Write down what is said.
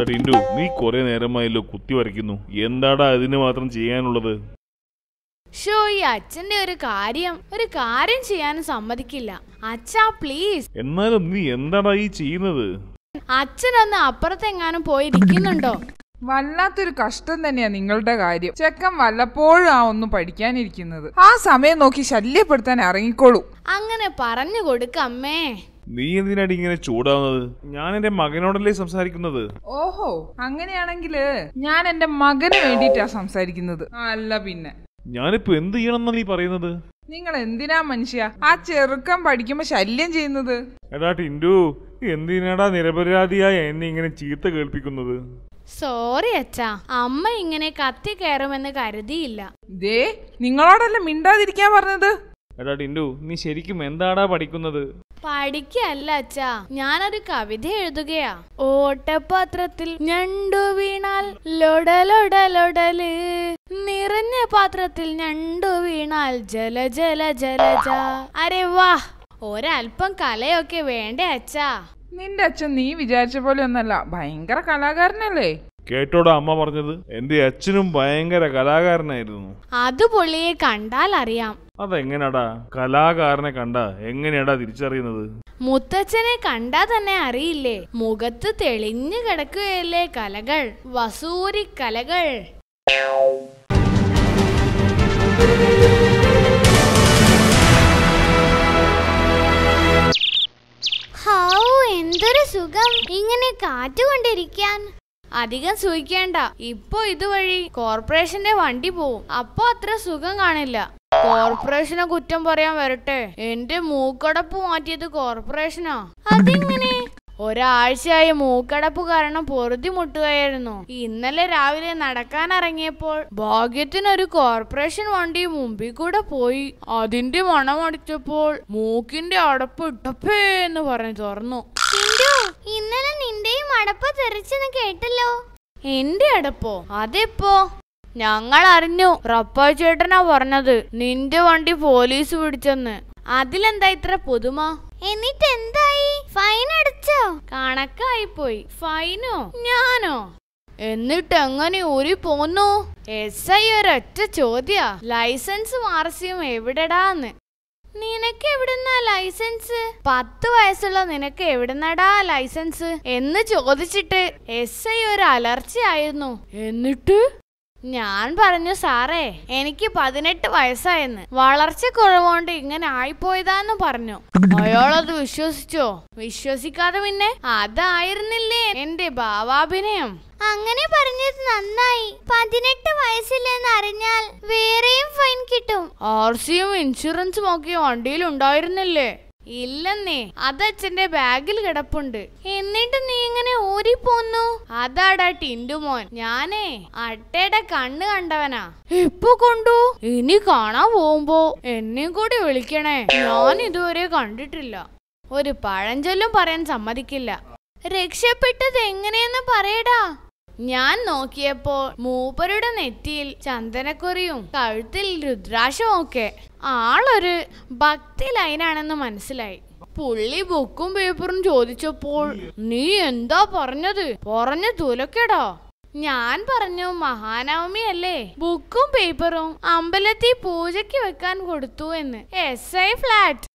എടാ ടിൻഡു നീ കുറെ നേരമായല്ലോ കുത്തി വരയ്ക്കുന്നു എന്താടാ അതിന് മാത്രം ചെയ്യാനുള്ളത് ഷോ ഈ അച്ഛന്റെ ഒരു കാര്യം ഒരു കാര്യം ചെയ്യാനും സമ്മതിക്കില്ല അച്ഛാ പ്ലീസ് എന്നാലും നീ എന്താടാ ഈ ചെയ്യുന്നത് അച്ഛനൊന്ന് അപ്പുറത്തെങ്ങാനും പോയിരിക്കുന്നുണ്ടോ വല്ലാത്തൊരു കഷ്ടം തന്നെയാ നിങ്ങളുടെ കാര്യം ചെക്കൻ വല്ലപ്പോഴും ആ ഒന്നും പഠിക്കാനിരിക്കുന്നത് ആ സമയം നോക്കി ശല്യപ്പെടുത്താൻ ഇറങ്ങിക്കോളൂ അങ്ങനെ പറഞ്ഞു കൊടുക്ക അമ്മേ നീ എന്തിനാടി ഇങ്ങനെ ചൂടാവുന്നത് ഞാൻ എന്റെ മകനോടല്ലേ സംസാരിക്കുന്നത് ഓഹോ അങ്ങനെയാണെങ്കില് ഞാൻ എന്റെ മകന് വേണ്ടിയിട്ടാ സംസാരിക്കുന്നത് അല്ല പിന്നെ ഞാനിപ്പോ എന്ത് ചെയ്യണമെന്നാ നീ പറയുന്നത് നിങ്ങൾ എന്തിനാ മനുഷ്യ ആ ചെറുക്കൻ പഠിക്കുമ്പോ ശല്യം ചെയ്യുന്നത് എടാ ടിൻഡു എന്തിനാടാ നിരപരാധിയായ എന്നെ ഇങ്ങനെ ചീത്ത കേൾപ്പിക്കുന്നത് സോറി അച്ഛാ അമ്മ ഇങ്ങനെ കത്തി കയറുമെന്ന് കരുതിയില്ല ദേ നിങ്ങളോടല്ല മിണ്ടാതിരിക്കാൻ പറഞ്ഞത് എടാ ടിൻഡു നീ ശരിക്കും എന്താടാ പഠിക്കുന്നത് പഠിക്കല്ല അച്ഛാ ഞാനൊരു കവിത എഴുതുകയാ ഓട്ടപാത്രത്തിൽ ഞണ്ടു വീണാൽ ലൊടലൊടലൊടല് നിറഞ്ഞ പാത്രത്തിൽ ഞണ്ടു വീണാൽ ജല ജല ജലജ അരെ വാ ഒരല്പം കലയൊക്കെ വേണ്ടേ അച്ഛാ നിന്റെ അച്ഛൻ നീ വിചാരിച്ച പോലെ ഒന്നല്ല ഭയങ്കര കലാകാരനല്ലേ കേട്ടോടാ അമ്മ പറഞ്ഞത് എന്റെ അച്ഛനും ഭയങ്കര കലാകാരനായിരുന്നു അത് പുള്ളിയെ കണ്ടാൽ അറിയാം അതെങ്ങനെയാടാ കലാകാരനെ കണ്ട എങ്ങനെയാടാ തിരിച്ചറിയുന്നത് മുത്തച്ഛനെ കണ്ടാ തന്നെ അറിയില്ലേ മുഖത്ത് തെളിഞ്ഞു കിടക്കുകയല്ലേ കലകൾ വസൂരി കലകൾ ഹൗ എന്തൊരു സുഖം ഇങ്ങനെ കാറ്റുകൊണ്ടിരിക്കാൻ അധികം സൂഹിക്കേണ്ട ഇപ്പൊ ഇതുവഴി കോർപ്പറേഷന്റെ വണ്ടി പോവും അപ്പൊ അത്ര സുഖം കാണില്ല കോർപ്പറേഷനെ കുറ്റം പറയാൻ വരട്ടെ എന്റെ മൂക്കടപ്പ് മാറ്റിയത് കോർപ്പറേഷനാ അതെങ്ങനെ ഒരാഴ്ചയായി മൂക്കടപ്പ് കാരണം പൊറുതി മുട്ടുകയായിരുന്നു ഇന്നലെ രാവിലെ നടക്കാൻ ഇറങ്ങിയപ്പോൾ ഭാഗ്യത്തിനൊരു കോർപ്പറേഷൻ വണ്ടി മുമ്പിൽ കൂടെ പോയി അതിന്റെ മണമടിച്ചപ്പോൾ മൂക്കിന്റെ അടപ്പ് ഇട്ടപ്പേ എന്ന് പറഞ്ഞു തുറന്നു ടിൻഡു ഇന്നലെ നിന്റെയും അടപ്പ തെറിച്ചെന്ന് കേട്ടല്ലോ എന്റെ അടപ്പോ അതെപ്പോ ഞങ്ങൾ അറിഞ്ഞു റപ്പാ ചേട്ടനാ പറഞ്ഞത് നിന്റെ വണ്ടി പോലീസ് പിടിച്ചെന്ന് അതിലെന്താ ഇത്ര പുതുമ എന്നിട്ട് എന്തായി ഫൈൻ അടച്ചോ കണക്കായിപ്പോയി ഫൈനോ ഞാനോ എന്നിട്ട് എങ്ങനെ ഊരി പോന്നു എസ് ഐ ഒരൊറ്റ ചോദ്യ ലൈസൻസ് മാർസിയും എവിടെടാന്ന് നിനക്ക് എവിടുന്നാ ലൈസൻസ് പത്ത് വയസ്സുള്ള നിനക്ക് എവിടുന്നടാ ലൈസൻസ് എന്ന് ചോദിച്ചിട്ട് എസ് ഐ ഒരു അലർച്ചയായിരുന്നു എന്നിട്ട് ഞാൻ പറഞ്ഞു സാറേ എനിക്ക് പതിനെട്ട് വയസ്സായെന്ന് വളർച്ച കുറവുകൊണ്ട് ഇങ്ങനെ ആയിപ്പോയതാന്ന് പറഞ്ഞു അയാളത് വിശ്വസിച്ചോ വിശ്വസിക്കാതെ പിന്നെ അതായിരുന്നില്ലേ എന്റെ ഭാവാഭിനയം അങ്ങനെ പറഞ്ഞത് നന്നായി പതിനെട്ട് വയസ്സില്ലെന്ന് അറിഞ്ഞാൽ വേറെയും ഫൈൻ കിട്ടും ആർ സിയും ഇൻഷുറൻസും ഒക്കെ വണ്ടിയിൽ ഉണ്ടായിരുന്നില്ലേ ഇല്ലെന്നേ അതച്ഛന്റെ ബാഗിൽ കിടപ്പുണ്ട് എന്നിട്ട് നീ ഇങ്ങനെ ഊരിപ്പോന്നു അതാടാ ടിൻഡുമോൻ ഞാനേ അട്ടയുടെ കണ്ണ് കണ്ടവനാ ഇപ്പൊ കൊണ്ടു ഇനി കാണാൻ പോകുമ്പോ എന്നെയും കൂടി വിളിക്കണേ ഞാൻ ഇതുവരെ കണ്ടിട്ടില്ല ഒരു പഴഞ്ചൊല്ലും പറയാൻ സമ്മതിക്കില്ല രക്ഷപ്പെട്ടത് എങ്ങനെയെന്ന് പറയടാ ഞാൻ നോക്കിയപ്പോൾ മൂപ്പരുടെ നെറ്റിയിൽ ചന്ദനക്കുറിയും കഴുത്തിൽ രുദ്രാക്ഷവും ഒക്കെ ആളൊരു ഭക്തി ലൈനാണെന്ന് മനസ്സിലായി പുള്ളി ബുക്കും പേപ്പറും ചോദിച്ചപ്പോൾ നീ എന്താ പറഞ്ഞത് പറഞ്ഞു തുലക്കടാ ഞാൻ പറഞ്ഞു മഹാനവമി അല്ലേ ബുക്കും പേപ്പറും അമ്പലത്തിൽ പൂജയ്ക്ക് വെക്കാൻ കൊടുത്തു എന്ന് എസ് ഐ ഫ്ലാറ്റ്